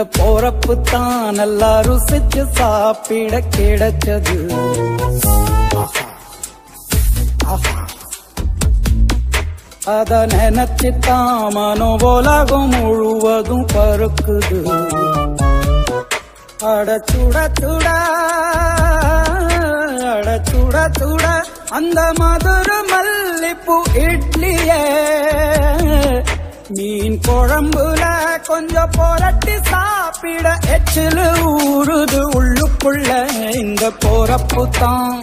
போறப்பு தான் நல்லா ருசிச்சு சாப்பிட கிடைச்சது ஆஹா. ஆஹா. அத நினைச்சுத்தான் மனோ உலகம் முழுவதும் பருக்குது அட சுட சுட அட சுட சுட அந்த மதுர மல்லிப்பூ இட்லியே மீன் குழம்புல கொஞ்சம் புரட்டி சாப்பிட எச்சிலு ஊறுது உள்ளுக்குள்ள இந்த போறப்பு தான்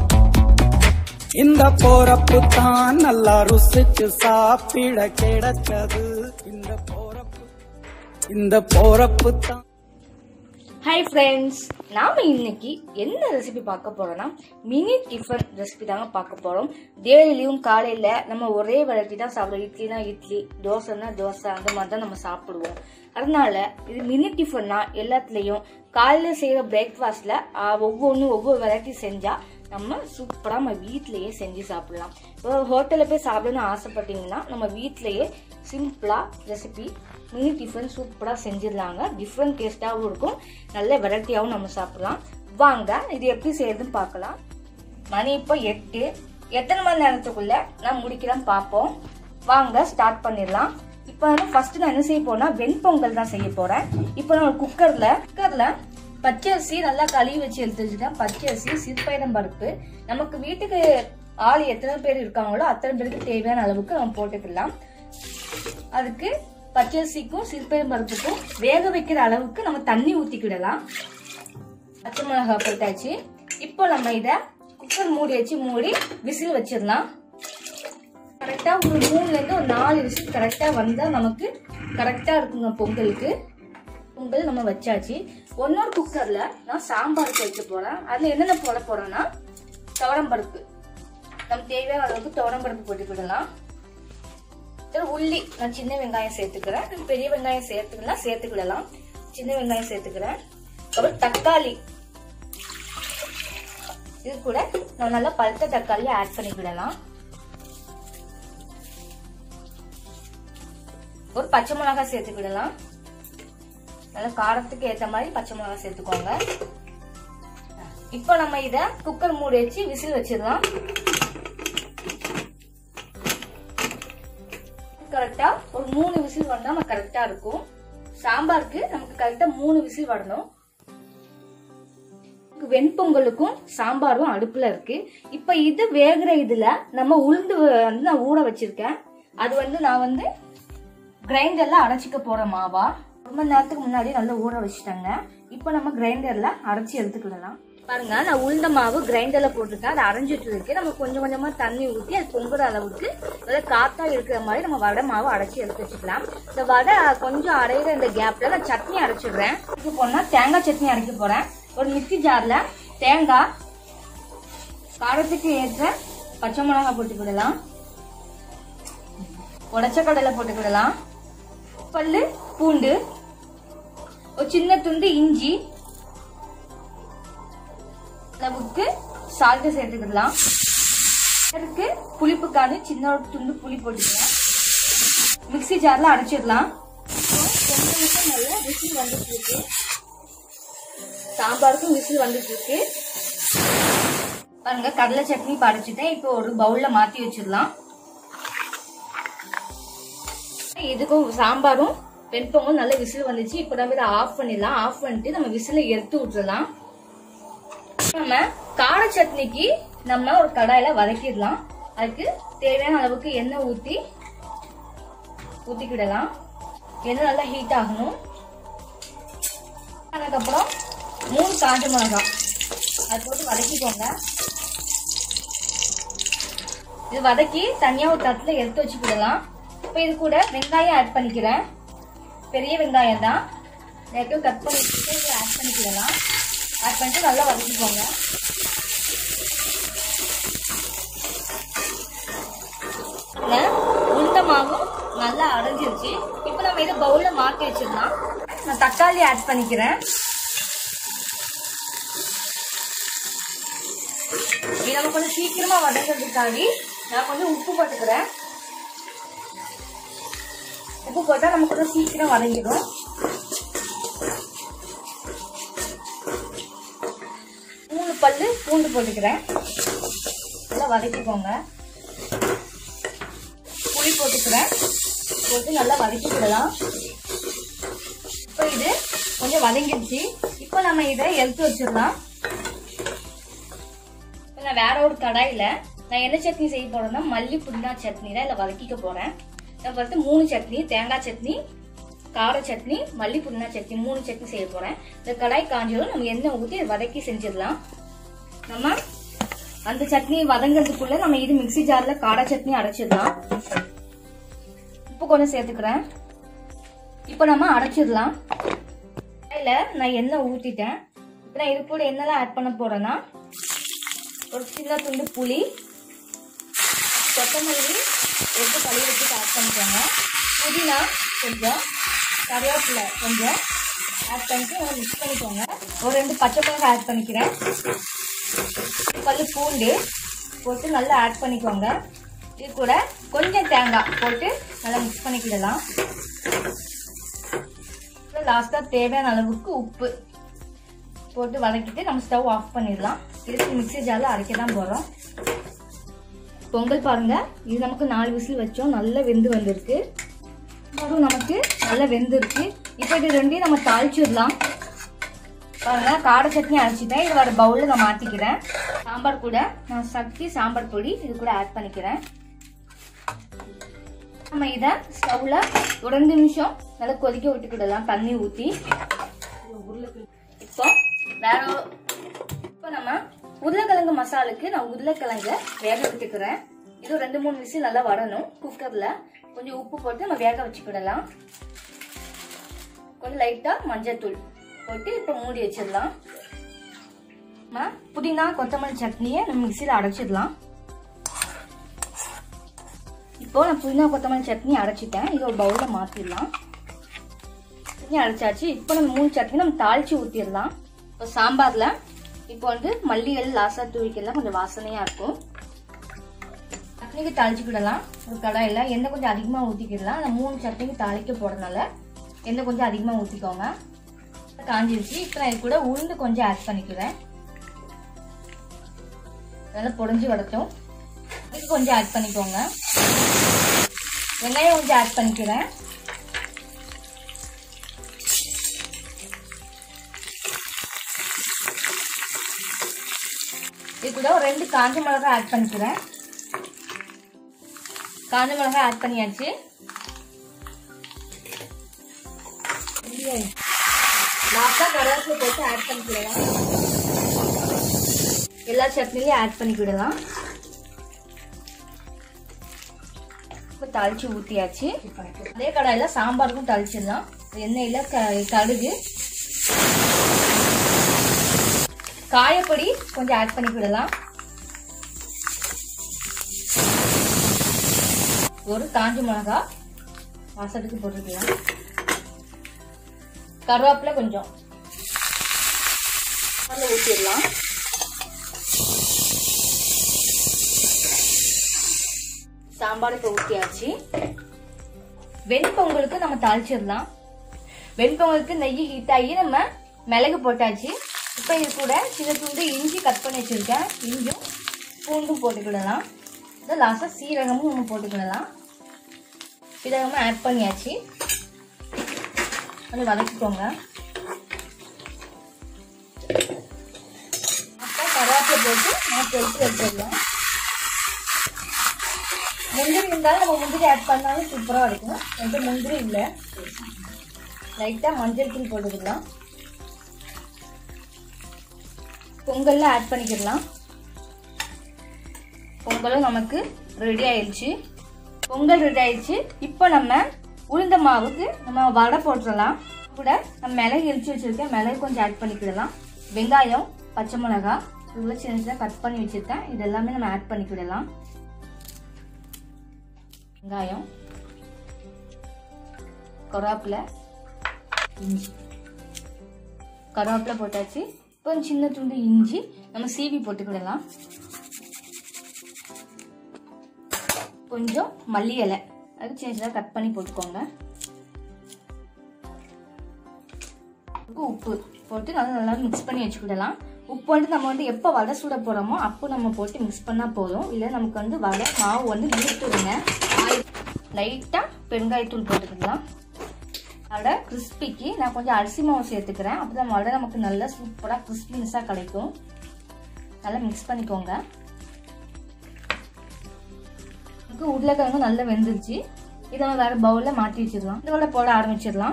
இந்த போறப்பு தான் நல்லா ருசிச்சு சாப்பிட கிடைச்சது இந்த போறப்பு இந்த போறப்பு தான் ஹாய் ஃப்ரெண்ட்ஸ் நாம இன்னைக்கு என்ன ரெசிபி பார்க்க போறோம்னா மினி டிஃபன் ரெசிபி தாங்க பார்க்க போறோம் டெய்லியும் காலையில நம்ம ஒரே வெரைட்டி தான் சாப்பிடுவோம் இட்லினா இட்லி தோசைனா தோசை அந்த மாதிரி தான் நம்ம சாப்பிடுவோம் அதனால இது மினி டிஃபன்னா எல்லாத்துலேயும் காலையில செய்யற பிரேக்ஃபாஸ்ட்ல ஒவ்வொன்றும் ஒவ்வொரு வெரைட்டி செஞ்சா நம்ம சூப்பராக நம்ம வீட்டிலேயே செஞ்சு சாப்பிடலாம் இப்போ ஹோட்டலில் போய் சாப்பிடணும்னு ஆசைப்பட்டீங்கன்னா நம்ம வீட்டிலேயே சிம்பிளாக ரெசிபி மினி டிஃபன் சூப்பராக செஞ்சிடலாங்க டிஃப்ரெண்ட் டேஸ்ட்டாகவும் இருக்கும் நல்ல வெரைட்டியாகவும் நம்ம சாப்பிடலாம் வாங்க இது எப்படி செய்யறதுன்னு பார்க்கலாம் மணி இப்போ எட்டு எத்தனை மணி நேரத்துக்குள்ள நான் முடிக்கிறேன் பார்ப்போம் வாங்க ஸ்டார்ட் பண்ணிடலாம் இப்போ வந்து ஃபர்ஸ்ட் நான் என்ன செய்ய போறேன்னா வெண்பொங்கல் தான் செய்ய போறேன் இப்போ நான் குக்கர்ல குக்கர்ல பச்சரிசி நல்லா கழுவி வச்சு எடுத்து வச்சுட்டேன் பச்சரிசி சிற்பயிரம் பருப்பு நமக்கு வீட்டுக்கு ஆள் எத்தனை பேர் இருக்காங்களோ அத்தனை பேருக்கு தேவையான அளவுக்கு நம்ம போட்டுக்கலாம் அதுக்கு பச்சரிசிக்கும் சிற்பயிரம் பருப்புக்கும் வேக வைக்கிற அளவுக்கு நம்ம தண்ணி ஊத்திக்கிடலாம் பச்சை மிளகாய் போட்டாச்சு இப்போ நம்ம இத குக்கர் மூடி வச்சு மூடி விசில் வச்சிடலாம் கரெக்டா ஒரு மூணுல இருந்து ஒரு நாலு விசில் கரெக்டா வந்தா நமக்கு கரெக்டா இருக்குங்க பொங்கலுக்கு பொங்கல் நம்ம வச்சாச்சு ஒன்னொரு குக்கர்ல நான் சாம்பாருக்கு வைக்க போறேன் அதுல என்னென்ன போட போறேன்னா துவரம்பருப்பு நம்ம தேவையான அளவுக்கு துவரம்பருப்பு போட்டுக்கிடலாம் சரி, உள்ளி நான் சின்ன வெங்காயம் சேர்த்துக்கிறேன் பெரிய வெங்காயம் சேர்த்துக்கலாம் சேர்த்துக்கிடலாம் சின்ன வெங்காயம் சேர்த்துக்கிறேன் அப்புறம் தக்காளி இது கூட நம்ம நல்லா பழுத்த தக்காளி ஆட் பண்ணிக்கிடலாம் ஒரு பச்சை மிளகாய் சேர்த்துக்கிடலாம் நல்லா காரத்துக்கு ஏத்த மாதிரி பச்சை மிளகாய் சேர்த்துக்கோங்க இப்போ நம்ம இத குக்கர் மூடி வச்சு விசில் வச்சிடலாம் கரெக்டா ஒரு மூணு விசில் வந்தா நமக்கு கரெக்டா இருக்கும் சாம்பாருக்கு நமக்கு கரெக்டா மூணு விசில் வரணும் வெண்பொங்கலுக்கும் சாம்பாரும் அடுப்புல இருக்கு இப்ப இது வேகிற இதுல நம்ம உளுந்து வந்து நான் ஊற வச்சிருக்கேன் அது வந்து நான் வந்து கிரைண்டர்ல அரைச்சிக்க போற மாவா ஒரு மணி நேரத்துக்கு முன்னாடி நல்லா ஊற வச்சுட்டாங்க இப்போ நம்ம கிரைண்டர்ல அரைச்சி எடுத்துக்கிடலாம் பாருங்க நான் உளுந்த மாவு கிரைண்டர்ல போட்டிருக்கேன் அதை அரைஞ்சிட்டு இருக்கு நம்ம கொஞ்சம் கொஞ்சமா தண்ணி ஊற்றி அது பொங்குற அளவுக்கு நல்லா காத்தா இருக்கிற மாதிரி நம்ம வடை மாவு அரைச்சி எடுத்து வச்சுக்கலாம் இந்த வடை கொஞ்சம் அரைகிற இந்த கேப்ல நான் சட்னி அரைச்சிடுறேன் இது போனா தேங்காய் சட்னி அரைக்க போறேன் ஒரு மிக்ஸி ஜார்ல தேங்காய் காரத்துக்கு ஏற்ற பச்சை மிளகாய் போட்டுக்கிடலாம் உடச்ச கடலை போட்டுக்கிடலாம் பல்லு பூண்டு ஒரு சின்ன துண்டு இஞ்சி அளவுக்கு சால்ட் சேர்த்துக்கிடலாம் அதுக்கு புளிப்புக்கான சின்ன ஒரு துண்டு புளி போட்டுக்கலாம் மிக்ஸி ஜார்ல அரைச்சிடலாம் கொஞ்சம் நிமிஷம் நல்லா விசில் வந்துட்டு இருக்கு சாம்பாருக்கும் விசில் வந்துட்டு இருக்கு பாருங்க கடலை சட்னி படைச்சிட்டேன் இப்போ ஒரு பவுல்ல மாத்தி வச்சிடலாம் இதுக்கும் சாம்பாரும் வெண்பொங்கல் நல்ல விசில் வந்துச்சு இப்போ நம்ம இதை ஆஃப் பண்ணிடலாம் ஆஃப் பண்ணிட்டு நம்ம விசில எடுத்து விட்டுறலாம் நம்ம கார சட்னிக்கு நம்ம ஒரு கடாயில வதக்கிடலாம் அதுக்கு தேவையான அளவுக்கு எண்ணெய் ஊத்தி ஊத்திக்கிடலாம் எண்ணெய் நல்லா ஹீட் ஆகணும் அதுக்கப்புறம் மூணு காஞ்ச மிளகாய் அது போட்டு வதக்கிக்கோங்க இது வதக்கி தனியா ஒரு தட்டுல எடுத்து வச்சுக்கிடலாம் இப்போ இது கூட வெங்காயம் ஆட் பண்ணிக்கிறேன் பெரிய வெங்காயம் தான் எல்லாத்தையும் கட் பண்ணி வச்சுட்டு ஆட் பண்ணிக்கிடலாம் ஆட் பண்ணிட்டு நல்லா வதக்கிக்கோங்க உளுந்த மாவும் நல்லா அடைஞ்சிருச்சு இப்போ நம்ம இதை பவுல்ல மாத்தி வச்சிடலாம் நான் தக்காளி ஆட் பண்ணிக்கிறேன் இது நம்ம கொஞ்சம் சீக்கிரமா வதங்கிறதுக்காண்டி நான் கொஞ்சம் உப்பு போட்டுக்கிறேன் உப்பு போட்டா நமக்கு கொஞ்சம் சீக்கிரம் வதங்கிடும் பல்லு பூண்டு போட்டுக்கிறேன் நல்லா வதக்கிக்கோங்க புளி போட்டுக்கிறேன் போட்டு நல்லா வதக்கிக்கிடலாம் இப்போ இது கொஞ்சம் வதங்கிடுச்சு இப்போ நம்ம இதை எடுத்து வச்சிடலாம் இப்போ நான் வேற ஒரு கடாயில நான் என்ன சட்னி செய்ய போறேன்னா மல்லி புதினா சட்னி தான் இதில் வதக்கிக்க போறேன் நான் ஃபர்ஸ்ட் மூணு சட்னி தேங்காய் சட்னி கார சட்னி மல்லி புதினா சட்னி மூணு சட்னி செய்ய போறேன் இந்த கடாய் காஞ்சதும் நம்ம எண்ணெய் ஊற்றி வதக்கி செஞ்சிடலாம் நம்ம அந்த சட்னி வதங்கிறதுக்குள்ள நம்ம இது மிக்ஸி ஜார்ல கார சட்னி அரைச்சிடலாம் உப்பு கொஞ்சம் சேர்த்துக்கிறேன் இப்போ நம்ம அரைச்சிடலாம் இல்ல நான் எண்ணெய் ஊத்திட்டேன் இப்போ நான் இது கூட என்னெல்லாம் ஆட் பண்ண போறேன்னா ஒரு சின்ன துண்டு புளி கொத்தமல்லி எடுத்து கழுவி வச்சுட்டு ஆட் பண்ணிக்கோங்க புதினா கொஞ்சம் கருவேப்பிலை கொஞ்சம் ஆட் பண்ணிட்டு நல்லா மிக்ஸ் பண்ணிக்கோங்க ஒரு ரெண்டு பச்சை மிளகாய் ஆட் பண்ணிக்கிறேன் பல்லு பூண்டு போட்டு நல்லா ஆட் பண்ணிக்கோங்க இது கூட கொஞ்சம் தேங்காய் போட்டு நல்லா மிக்ஸ் பண்ணிக்கிடலாம் லாஸ்ட்டாக தேவையான அளவுக்கு உப்பு போட்டு வதக்கிட்டு நம்ம ஸ்டவ் ஆஃப் பண்ணிடலாம் இதுக்கு மிக்ஸி ஜாரில் அரைக்க தான் போகிறோம் பொங்கல் பாருங்க இது நமக்கு நாலு விசில் வச்சோம் நல்லா வெந்து வந்திருக்கு அதுவும் நமக்கு நல்லா வெந்திருக்கு இப்போ இது ரெண்டையும் நம்ம தாளிச்சிடலாம் பாருங்க காடை சட்னி அரைச்சிட்டேன் இது வர பவுலில் நான் மாற்றிக்கிறேன் சாம்பார் கூட நான் சக்தி சாம்பார் பொடி இது கூட ஆட் பண்ணிக்கிறேன் நம்ம இதை ஸ்டவ்ல ஒரு ரெண்டு நிமிஷம் நல்லா கொதிக்க விட்டுக்கிடலாம் தண்ணி ஊற்றி இப்போ வேற ஒரு- இப்போ நம்ம உருளைக்கிழங்கு மசாலுக்கு நான் உருளைக்கிழங்க வேக விட்டுக்கிறேன் இது ஒரு ரெண்டு மூணு விசில் நல்லா வரணும் குக்கர்ல கொஞ்சம் உப்பு போட்டு நம்ம வேக வச்சுக்கிடலாம் கொஞ்சம் லைட்டா மஞ்சத்தூள் போட்டு இப்போ மூடி வச்சிடலாம் நம்ம புதினா கொத்தமல்லி சட்னியை நம்ம மிக்சியில் அரைச்சிடலாம் இப்போ நான் புதினா கொத்தமல்லி சட்னி அரைச்சிட்டேன் இது ஒரு பவுலில் மாற்றிடலாம் சட்னி அரைச்சாச்சு இப்போ நம்ம மூணு சட்னி நம்ம தாளிச்சு ஊற்றிடலாம் இப்போ சாம்பாரில் இப்போ வந்து மல்லிகள் லாசா தூவிக்கெல்லாம் கொஞ்சம் வாசனையாக இருக்கும் சட்னிக்கு தாளிச்சுக்கிடலாம் ஒரு கடாயில் எண்ணெய் கொஞ்சம் அதிகமாக ஊற்றிக்கிடலாம் அந்த மூணு சட்னிக்கு தாளிக்க போகிறதுனால எண்ணெய் கொஞ்சம் அதிகமாக ஊற்றிக்கோங்க காஞ்சிருச்சு இப்போ நான் இது கூட உளுந்து கொஞ்சம் ஆட் பண்ணிக்கிறேன் நல்லா பொடிஞ்சு வடட்டும் இது கொஞ்சம் ஆட் பண்ணிக்கோங்க வெங்காயம் கொஞ்சம் ஆட் பண்ணிக்கிறேன் இது கூட ஒரு ரெண்டு காஞ்ச மிளகாய் ஆட் பண்ணிக்கிறேன் காஞ்ச மிளகாய் ஆட் பண்ணியாச்சு லாஸ்டா கருவேப்பிலை போட்டு ஆட் பண்ணிக்கிடலாம் எல்லா சட்னிலையும் ஆட் பண்ணிக்கிடலாம் இப்போ தாளிச்சு ஊற்றியாச்சு அதே கடாயில சாம்பாருக்கும் தாளிச்சிடலாம் எண்ணெயில் க கடுகு காயப்பொடி கொஞ்சம் ஆட் பண்ணிக்கிடலாம் ஒரு காஞ்ச மிளகா வாசத்துக்கு போட்டுக்கலாம் கருவேப்பிலை கொஞ்சம் அதில் ஊற்றிடலாம் சாம்பார் இப்போ ஊற்றியாச்சு வெண்பொங்கலுக்கு நம்ம தாளிச்சிடலாம் வெண்பொங்கலுக்கு நெய் ஹீட் ஆகி நம்ம மிளகு போட்டாச்சு இப்போ இது கூட சின்ன துண்டு இஞ்சி கட் பண்ணி வச்சிருக்கேன் இஞ்சும் பூண்டும் போட்டுக்கிடலாம் இது லாஸ்ட்டாக சீரகமும் நம்ம போட்டுக்கிடலாம் சீரகமும் ஆட் பண்ணியாச்சு கொஞ்சம் வதக்கிக்கோங்க அப்புறம் கருவேப்பிலை போட்டு நான் எடுத்து வச்சிடலாம் முந்திரி இருந்தாலும் நம்ம முந்திரி ஆட் பண்ணாலும் சூப்பராக இருக்கும் என்கிட்ட முந்திரி இல்லை லைட்டாக மஞ்சள் தூள் போட்டுக்கலாம் பொங்கல்ல ஆட் பண்ணிக்கிடலாம் பொங்கலும் நமக்கு ரெடி ஆயிடுச்சு பொங்கல் ரெடி ஆயிடுச்சு இப்போ நம்ம உளுந்த மாவுக்கு நம்ம வடை போட்டுடலாம் கூட நம்ம மிளகு எரிச்சு வச்சிருக்கேன் மிளகு கொஞ்சம் ஆட் பண்ணிக்கிடலாம் வெங்காயம் பச்சை மிளகாய் இவ்வளோ சின்ன சின்ன கட் பண்ணி வச்சிருக்கேன் இது எல்லாமே நம்ம ஆட் பண்ணிக்கிடலாம் வெங்காயம் கருவேப்பிலை இஞ்சி கருவேப்பிலை போட்டாச்சு இப்போ சின்ன துண்டு இஞ்சி நம்ம சீவி போட்டுக்கிடலாம் கொஞ்சம் மல்லி இலை அது சின்ன சின்னதாக கட் பண்ணி போட்டுக்கோங்க அளவுக்கு உப்பு போட்டு நல்லா நல்லா மிக்ஸ் பண்ணி வச்சுக்கிடலாம் உப்பு வந்து நம்ம வந்து எப்போ வடை சுட போகிறோமோ அப்போ நம்ம போட்டு மிக்ஸ் பண்ணால் போதும் இல்லை நமக்கு வந்து வடை மாவு வந்து இழுத்துடுங்க லைட்டாக பெருங்காயத்தூள் போட்டுக்கலாம் வடை கிறிஸ்பிக்கு நான் கொஞ்சம் அரிசி மாவு சேர்த்துக்கிறேன் அப்போ தான் வடை நமக்கு நல்லா சூப்பராக கிறிஸ்பினஸாக கிடைக்கும் நல்லா மிக்ஸ் பண்ணிக்கோங்க நமக்கு உருளைக்கிழங்கு நல்லா வெந்துருச்சு இதை நம்ம வேறு பவுலில் மாற்றி வச்சிடலாம் இதோட போட ஆரம்பிச்சிடலாம்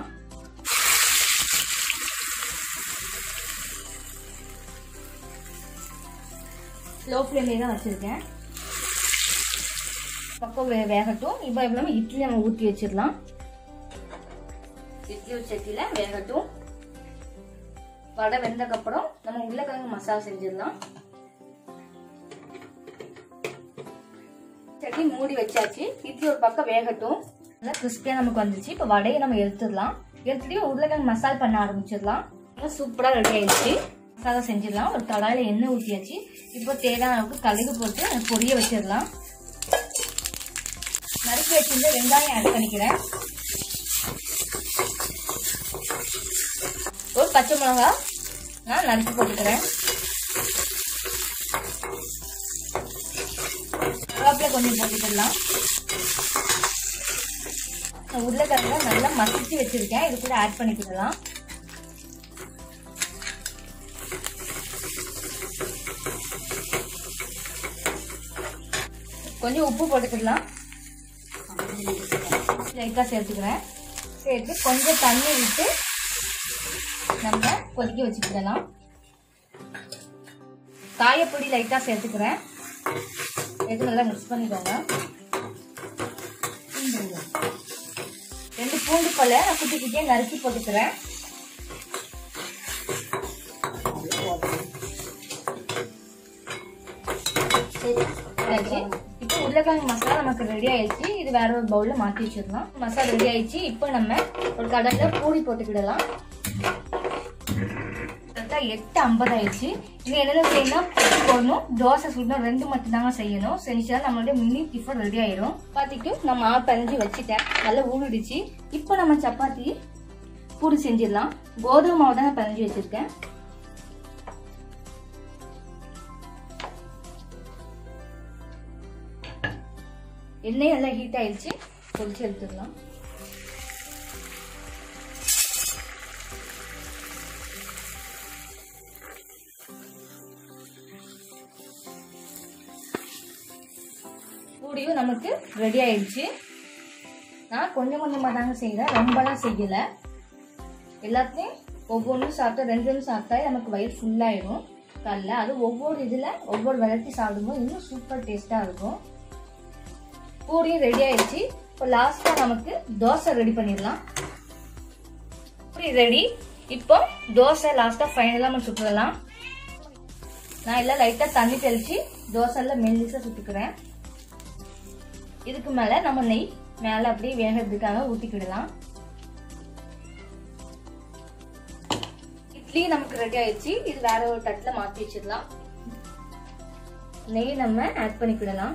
ஸ்லோ ஃப்ளேம்லேயே தான் வச்சுருக்கேன் பக்கம் வே வேகட்டும் இப்போ இவ்வளோ இட்லி நம்ம ஊற்றி வச்சிடலாம் இட்லி சட்டியில் வேகட்டும் வடை வெந்தக்கப்புறம் நம்ம உருளைக்கிழங்கு மசாலா செஞ்சிடலாம் சட்டி மூடி வச்சாச்சு இட்லி ஒரு பக்கம் வேகட்டும் நல்லா கிறிஸ்பியாக நமக்கு வந்துச்சு இப்போ வடையை நம்ம எடுத்துடலாம் எடுத்துட்டு உருளைக்கிழங்கு மசாலா பண்ண ஆரம்பிச்சிடலாம் நல்லா சூப்பராக ரெடி ஆயிடுச்சு மசாலா செஞ்சிடலாம் ஒரு கடாயில் எண்ணெய் ஊற்றியாச்சு இப்போ தேவையான அளவுக்கு கடுகு போட்டு அதை பொரிய வச்சிடலாம் நறுக்கி வச்சிருந்த வெங்காயம் ஆட் பண்ணிக்கிறேன் ஒரு பச்சை மிளகா நான் நறுக்கி போட்டுக்கிறேன் கருவேப்பிலை கொஞ்சம் போட்டுக்கலாம் உருளைக்கிழங்க நல்லா மசிச்சு வச்சிருக்கேன் இது கூட ஆட் பண்ணிக்கலாம் கொஞ்சம் உப்பு போட்டுக்கலாம் லைட்டாக சேர்த்துக்கிறேன் சேர்த்து கொஞ்சம் தண்ணி விட்டு நம்ம கொதிக்க வச்சுக்கலாம் காயப்பொடி லைட்டாக சேர்த்துக்கிறேன் சேர்த்து நல்லா மிக்ஸ் பண்ணிக்கோங்க ரெண்டு பூண்டு பல்ல நான் குட்டி குட்டியாக நறுக்கி போட்டுக்கிறேன் இப்போ உருளைக்கிழங்கு மசாலா நமக்கு ரெடி ஆயிடுச்சு இது வேற ஒரு பவுல்ல மாத்தி வச்சிடலாம் மசாலா ரெடி ஆயிடுச்சு இப்போ நம்ம ஒரு கடாயில பூரி போட்டுக்கிடலாம் கரெக்டா எட்டு ஐம்பது ஆயிடுச்சு இன்னும் என்னென்ன செய்யணும் பூரி போடணும் தோசை சுடணும் ரெண்டு மட்டும் தாங்க செய்யணும் செஞ்சா நம்மளுடைய மினி டிஃபன் ரெடி ஆயிடும் சப்பாத்திக்கு நான் மாவு பறிஞ்சு வச்சுட்டேன் நல்லா ஊறிடுச்சு இப்போ நம்ம சப்பாத்தி பூரி செஞ்சிடலாம் கோதுமை மாவு தான் பறிஞ்சு வச்சிருக்கேன் எண்ணெய் நல்லா ஹீட் ஆயிடுச்சு பொரிச்சு எடுத்துடலாம் பூடியும் நமக்கு ரெடி ஆயிடுச்சு நான் கொஞ்சம் கொஞ்சமாக தாங்க செய்கிறேன் ரொம்பலாம் செய்யலை எல்லாத்தையும் ஒவ்வொன்றும் சாப்பிட்டா ரெண்டு ரெண்டு சாப்பிட்டா நமக்கு வயிறு ஃபுல்லாயிடும் காலைல அது ஒவ்வொரு இதில் ஒவ்வொரு வெரைட்டி சாப்பிடும்போது இன்னும் சூப்பர் டேஸ்ட்டாக இருக்கும் பூரியும் ரெடி ஆயிடுச்சு இப்போ லாஸ்டா நமக்கு தோசை ரெடி பண்ணிடலாம் பூரி ரெடி இப்போ தோசை லாஸ்டா ஃபைனலா நம்ம சுட்டுடலாம் நான் எல்லாம் லைட்டா தண்ணி தெளிச்சு தோசை எல்லாம் மெல்லிசா சுட்டுக்கிறேன் இதுக்கு மேல நம்ம நெய் மேல அப்படியே வேகிறதுக்காக ஊத்திக்கிடலாம் இட்லி நமக்கு ரெடி ஆயிடுச்சு இது வேற ஒரு தட்டுல மாத்தி வச்சிடலாம் நெய் நம்ம ஆட் பண்ணிக்கிடலாம்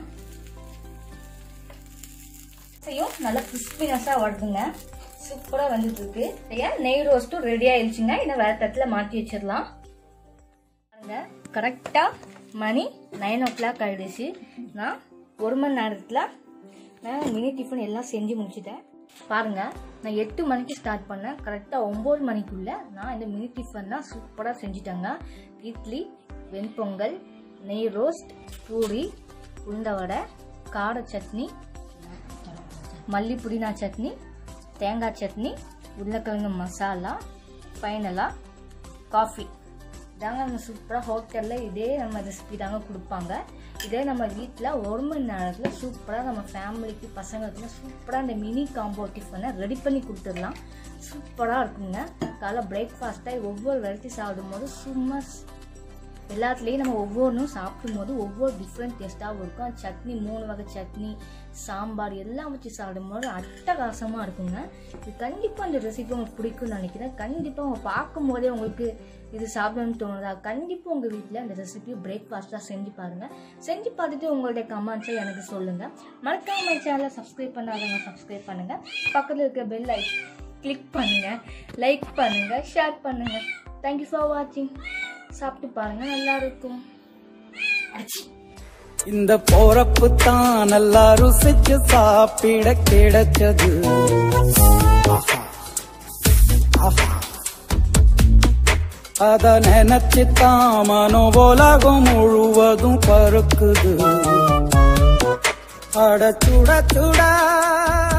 தோசையும் நல்லா கிறிஸ்பினஸாக வருதுங்க சூப்பராக வந்துட்டு இருக்கு ஏன் நெய் ரோஸ்ட்டும் ரெடி ஆயிடுச்சுங்க இதை வேற தட்டில் மாற்றி வச்சிடலாம் பாருங்க கரெக்டாக மணி நைன் ஓ கிளாக் ஆயிடுச்சு நான் ஒரு மணி நேரத்தில் நான் மினி டிஃபன் எல்லாம் செஞ்சு முடிச்சிட்டேன் பாருங்க நான் எட்டு மணிக்கு ஸ்டார்ட் பண்ணேன் கரெக்டாக ஒம்பது மணிக்குள்ள நான் இந்த மினி டிஃபன்லாம் சூப்பராக செஞ்சுட்டேங்க இட்லி வெண்பொங்கல் நெய் ரோஸ்ட் பூரி உளுந்த வடை கார சட்னி மல்லி புதினா சட்னி தேங்காய் சட்னி உருளைக்கிழங்கு மசாலா ஃபைனலாக காஃபி இதாங்க நம்ம சூப்பராக ஹோட்டலில் இதே நம்ம ரெசிபி தாங்க கொடுப்பாங்க இதே நம்ம வீட்டில் ஒரு மணி நேரத்தில் சூப்பராக நம்ம ஃபேமிலிக்கு பசங்களுக்கு சூப்பராக இந்த மினி காம்போ டிஃபனை ரெடி பண்ணி கொடுத்துடலாம் சூப்பராக இருக்குங்க காலைல பிரேக்ஃபாஸ்ட்டாக ஒவ்வொரு வெரைட்டி சாப்பிடும்போது சும்மா எல்லாத்துலேயும் நம்ம ஒவ்வொன்றும் சாப்பிடும்போது ஒவ்வொரு டிஃப்ரெண்ட் டேஸ்ட்டாகவும் இருக்கும் சட்னி மூணு வகை சட்னி சாம்பார் எல்லாம் வச்சு சாப்பிடும்போது அட்டகாசமாக இருக்குங்க இது கண்டிப்பாக இந்த ரெசிபி உங்களுக்கு பிடிக்கும்னு நினைக்கிறேன் கண்டிப்பாக உங்க பார்க்கும்போதே உங்களுக்கு இது சாப்பிடணும்னு தோணுதா கண்டிப்பாக உங்கள் வீட்டில் இந்த ரெசிபி பிரேக்ஃபாஸ்ட்டாக செஞ்சு பாருங்கள் செஞ்சு பார்த்துட்டு உங்களுடைய கமெண்ட்ஸை எனக்கு சொல்லுங்கள் மறக்காம சேனலை சப்ஸ்கிரைப் பண்ணாதவங்க சப்ஸ்கிரைப் பண்ணுங்கள் பக்கத்தில் இருக்க பெல் ஐ கிளிக் பண்ணுங்க லைக் பண்ணுங்க ஷேர் பண்ணுங்க தேங்க்யூ ஃபார் வாட்சிங் சாப்பிட்டு பாருங்க நல்லா இருக்கும் அச்சி இந்த போறப்பு தான் நல்லா ருசிச்சு சாப்பிட கிடைச்சது ஆஹா. ஆஹா. அத நினைச்சு தான் மனோ உலகம் முழுவதும் பருக்குது அட சுட சுட